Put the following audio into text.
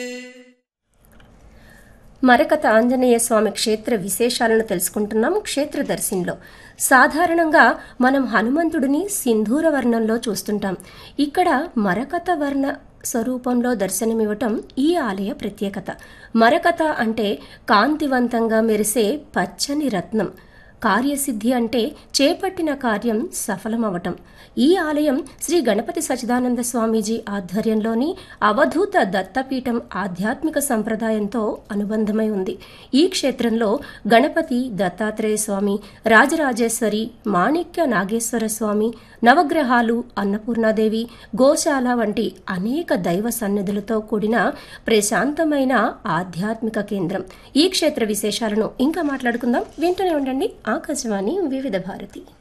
మరకత ఆంజనేయ స్వామి క్షేత్ర విశేషాలను తెలుసుకుంటున్నాం క్షేత్ర దర్శినిలో సాధారణంగా మనం హనుమంతుడిని సింధూర వర్ణంలో చూస్తుంటాం ఇక్కడ మరకత వర్ణ స్వరూపంలో దర్శనమివ్వటం ఈ ఆలయ ప్రత్యేకత మరకత అంటే కాంతివంతంగా మెరిసే పచ్చని రత్నం కార్యసిద్ధి అంటే చేపట్టిన కార్యం సఫలమవటం ఈ ఆలయం శ్రీ గణపతి సచిదానంద స్వామీజీ ఆధ్వర్యంలోని అవధూత దత్తపీఠం ఆధ్యాత్మిక సంప్రదాయంతో అనుబంధమై ఉంది ఈ క్షేత్రంలో గణపతి దత్తాత్రేయ స్వామి రాజరాజేశ్వరి మాణిక్య నాగేశ్వర స్వామి నవగ్రహాలు అన్నపూర్ణాదేవి గోశాల వంటి అనేక దైవ సన్నిధులతో కూడిన ప్రశాంతమైన ఆధ్యాత్మిక కేంద్రం ఈ క్షేత్ర విశేషాలను ఇంకా మాట్లాడుకుందాం వింటూనే ఉండండి ఆకాశవాణి వివిధ భారతి